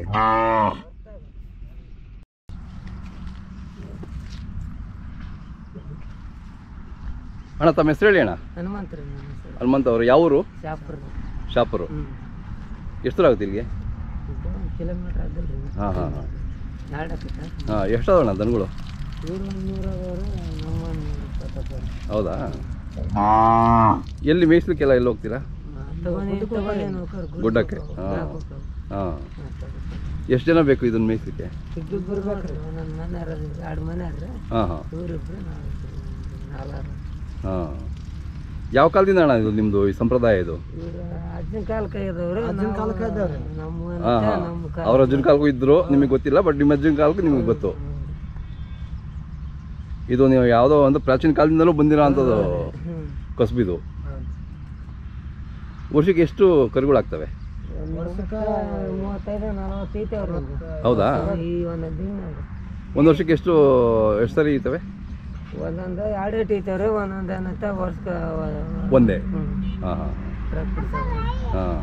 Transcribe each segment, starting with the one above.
ಅಣ್ಣ ತಮ್ಮ ಹೆಸರು ಹೇಳಿ ಅಣ್ಣ ಹನುಮಂತರಿ ನನ್ನ ಹೆಸರು ಹನುಮಂತ ಅವರು ಯಾವ ಊರು ಶಾಪುರ ಶಾಪುರು ಹ್ಞೂ ಎಷ್ಟು ದೂರ ಆಗುತ್ತೆ ಇಲ್ಲಿಗೆ ಇದು ಒಂದು ಕಿಲೋಮೀಟ್ರ್ ಆಗಲ್ಲ ರೀ ಹಾಂ ಹಾಂ ಹಾಂ ಎರಡು ಆಕೈತೆ ಹಾಂ ಎಷ್ಟದಣ್ಣ ದನಗಳು ಇವ್ರು ಒಂದು ನೂರ ಅದಾವ್ರಿ ನಮ್ಮ ಒಂದು ನೂರ ಇಪ್ಪತ್ತಪ್ಪ ಹೌದಾ ಎಲ್ಲಿ ಮೇಯ್ಸ್ಲಿಕ್ಕೆಲ್ಲ ಎಲ್ಲಿ ಹೋಗ್ತೀರಾ ತಗೊಂಡು ತಗೊಂಡು ನೋಡ್ಕೊರ್ ಗುಡ್ಡಕ್ಕೆ ಹಾಂ ಹಾಂ ಎಷ್ಟು ಜನ ಬೇಕು ಇದನ್ನ ಮೇಯ್ಸ್ಲಿಕ್ಕೆ ಇಬ್ಬಿಬ್ಬರು ಬೇಕ್ರಿ ಒಂದೊಂದು ಮನೆ ಇರೋದು ಎರಡು ಮನೆ ರೀ ಹಾಂ ಹಾಂ ಇವ್ರಿಬ್ರು ನಾವು ನಾಲ್ಕು ಹಾಂ ಯಾವ ಕಾಲದಿಂದ ಅಣ್ಣ ಇದು ನಿಮ್ಮದು ಈ ಸಂಪ್ರದಾಯ ಇದು ಇವ್ರು ಅಜ್ಜನ ಕಾಲಕ್ಕೆ ಇದಾವ್ರಿ ಅಜ್ಜನ ಕಾಲಕ್ಕೆ ಇದಾವ್ರಿ ನಮ್ಮ ಹಾಂ ಹಾಂ ನಮ್ಮ ಕಾಲ ಅವ್ರ ಅಜ್ಜನ ಕಾಲಕ್ಕೂ ಇದ್ರು ನಿಮಗೆ ಗೊತ್ತಿಲ್ಲ ಬಟ್ ನಿಮ್ಮ ಅಜ್ಜನ ಕಾಲಕ್ಕೂ ನಿಮಗೆ ಗೊತ್ತು ಇದು ನೀವು ಯಾವುದೋ ಒಂದು ಪ್ರಾಚೀನ ಕಾಲದಿಂದಲೂ ಬಂದಿರೋ ಅಂಥದ್ದು ಹ್ಞೂ ಕಸಬಿದು ವರ್ಷಕ್ಕೆ ಎಷ್ಟು ಕರುಗಳಾಗ್ತವೆ ಒಂದು ವರ್ಷಕ್ಕೆ ಮೂವತ್ತೈದು ನಲವತ್ತು ಐತೇವ್ರಿ ಹೌದಾ ಈ ಒಂದೊಂದು ದಿನ ಒಂದು ವರ್ಷಕ್ಕೆ ಎಷ್ಟು ಎಷ್ಟು ಸರಿ ಇರ್ತವೆ ಒಂದೊಂದು ಎರಡು ಏಟ್ ಐತೇವ್ರಿ ಒಂದೊಂದು ಏನಂತ ವರ್ಷಕ್ಕೆ ಒಂದೇ ಹ್ಞೂ ಹಾಂ ಹಾಂ ಟ್ರಕ್ ಬಿಡ್ತಾವ್ರಿ ಹಾಂ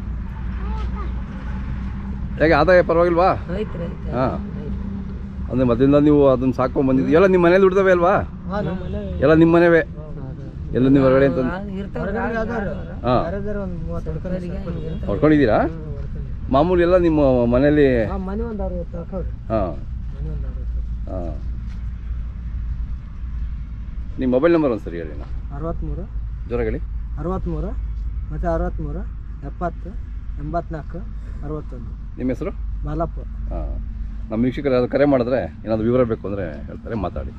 ಹೇಗೆ ಆದಾಯ ಪರವಾಗಿಲ್ವಾ ಐತ್ರಿ ಐತೆ ಹಾಂ ಅಂದರೆ ಮೊದಲಿಂದ ನೀವು ಅದನ್ನು ಸಾಕೊಂಡು ಬಂದಿದ್ದು ಎಲ್ಲ ನಿಮ್ಮ ಮನೇಲಿ ಉಡ್ತವೆ ಅಲ್ವಾ ಎಲ್ಲ ನಿಮ್ಮ ಮನೆವೇ ಎಲ್ಲ ನೀವು ಹೊರಗಡೆ ಅಂತ ಹಾಂ ಒಂದು ಮೂವತ್ತು ಹೊಡ್ಕೊಂಡಿದ್ದೀರಾ ಮಾಮೂಲಿ ಎಲ್ಲ ನಿಮ್ಮ ಮನೇಲಿ ಮನೆ ಒಂದು ಅರವತ್ತು ಹಾಕವ್ರಿ ಹಾಂ ಮನೆ ಒಂದು ಅರವತ್ತು ಹಾಂ ನಿಮ್ಮ ಮೊಬೈಲ್ ನಂಬರ್ ಒಂದು ಸರಿ ಹೇಳಿ ಅಣ್ಣ ಅರವತ್ತ್ಮೂರು ಜೋರಾಗಳಿ ಅರವತ್ತ್ಮೂರು ಮತ್ತು ಅರವತ್ತ್ಮೂರು ಎಪ್ಪತ್ತು ಎಂಬತ್ನಾಲ್ಕು ಅರವತ್ತೊಂದು ನಿಮ್ಮ ಹೆಸರು ಮಲಪ್ಪ ಹಾಂ ನಮ್ಮ ವೀಕ್ಷಕರು ಯಾರು ಕರೆ ಮಾಡಿದ್ರೆ ಏನಾದರೂ ವಿವರ ಬೇಕು ಅಂದರೆ ಹೇಳ್ತಾರೆ ಮಾತಾಡಿ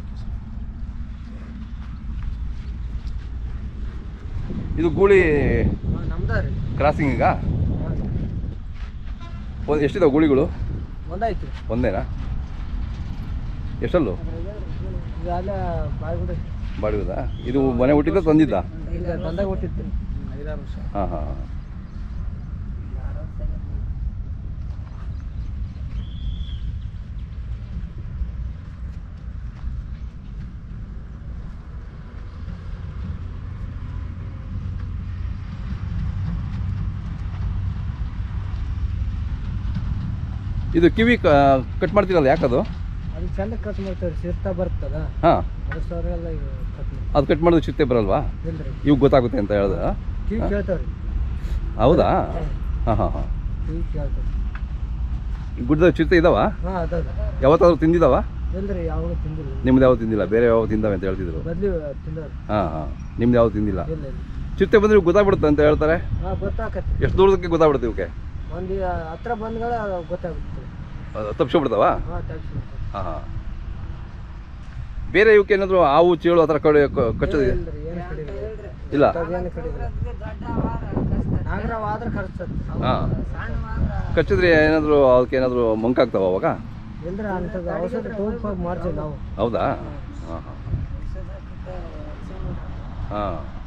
ಇದು ಗೂಳಿ ನಮ್ದ ರೀ ಕ್ರಾಸಿಂಗ್ ಈಗ ಒಂದು ಎಷ್ಟಿದಾವೆ ಗೂಳಿಗಳು ಒಂದಾಯ್ತು ರೀ ಒಂದೇನಾ ಎಷ್ಟಲ್ಲು ಈಗ ಅಲ್ಲೇ ಬಾಯ್ಗುಡ ಬಾಡಿಗೋದಾ ಇದು ಮನೆ ಹುಟ್ಟಿದ್ದ ತಂದಿದ್ದ ಈಗ ತಂದಾಗ ಹುಟ್ಟಿತ್ತು ರೀ ಐದಾರು ವರ್ಷ ಹಾಂ ಹಾಂ ಹಾಂ ಇದು ಕಿವಿ ಕಟ್ ಮಾಡ್ತೀರಲ್ಲ ಯಾಕದು ಅದು ಚಂದ ಕಟ್ ಮಾಡ್ತೇವೆ ಸಿರ್ತಾ ಬರ್ತದ ಹಾಂ ಅದ್ರ ಸಾವಿರ ಈಗ ಕಟ್ ಮಾಡಿ ಅದು ಕಟ್ ಮಾಡಿದ್ರೆ ಚಿತ್ತೆ ಬರಲ್ವಾ ಇಲ್ರಿ ಇವಾಗ ಗೊತ್ತಾಗುತ್ತೆ ಅಂತ ಹೇಳ್ದ ಕಿವಿ ಕೇಳ್ತಾವ್ರಿ ಹೌದಾ ಹಾಂ ಹಾಂ ಹಾಂ ಕಿವಿ ಕೇಳ್ತಾವ ಗುಡ್ಡದಾಗ ಚಿರತೆ ಇದಾವ ಹಾಂ ಅದ ಯಾವತ್ತಾದ್ರೂ ತಿಂದಿದಾವ ಇಲ್ರಿ ಯಾವಾಗ ತಿಂದಿಲ್ಲ ನಿಮ್ದು ಯಾವ ತಿಂದಿಲ್ಲ ಬೇರೆ ಯಾವ ತಿಂದಾವೆ ಅಂತ ಹೇಳ್ತಿದ್ರು ಬದ್ಲಿ ತಿಂದವ್ರಿ ಹಾಂ ಹಾಂ ನಿಮ್ದು ಯಾವ ತಿಂದಿಲ್ಲ ಇಲ್ಲ ಇಲ್ಲ ಚಿರತೆ ಬಂದ್ರೆ ಗೊತ್ತಾಗ್ಬಿಡುತ್ತೆ ಅಂತ ಹೇಳ್ತಾರೆ ಹಾಂ ಗೊತ್ತಾಕತ್ತಿ ಎಷ್ಟು ದೂರದಕ್ಕೆ ಗೊತ್ತಾಗ್ಬಿಡುತ್ತೆ ಇವಕ್ಕೆ ಒಂದು ಹತ್ರ ಬಂದ್ಗಳ ಗೊತ್ತಾಗುತ್ತೆ ತಪ್ಪಿಸ್ಬಿಡ್ತಾವ ಹಾಂ ತಗ್ಸಿ ಹಾಂ ಹಾಂ ಬೇರೆ ಇವಕ್ಕೆ ಏನಾದರೂ ಹಾವು ಚೇಳು ಆ ಥರ ಕಡೆ ಕ- ಕಚ್ಚೋದಿದೆ ಇಲ್ರಿ ಏನು ಕಡಿಮೆ ಇಲ್ಲ ಏನು ಕಡಿಮೆ ನಾಗರಾವ್ ಆದ್ರೆ ಖರ್ಚು ಹಾಂ ಕಚ್ಚಿದ್ರೆ ಏನಾದರೂ ಅದಕ್ಕೆ ಏನಾದರೂ ಮಂಕಾಗ್ತಾವ ಅವಾಗ ಇಲ್ರಿ ಅಂಥದ್ದು ಔಷಧ ತೊಗೊಂಡು ಮಾಡ್ತೀವಿ ನಾವು ಹೌದಾ ಹಾಂ ಹಾಂ ಹಾಂ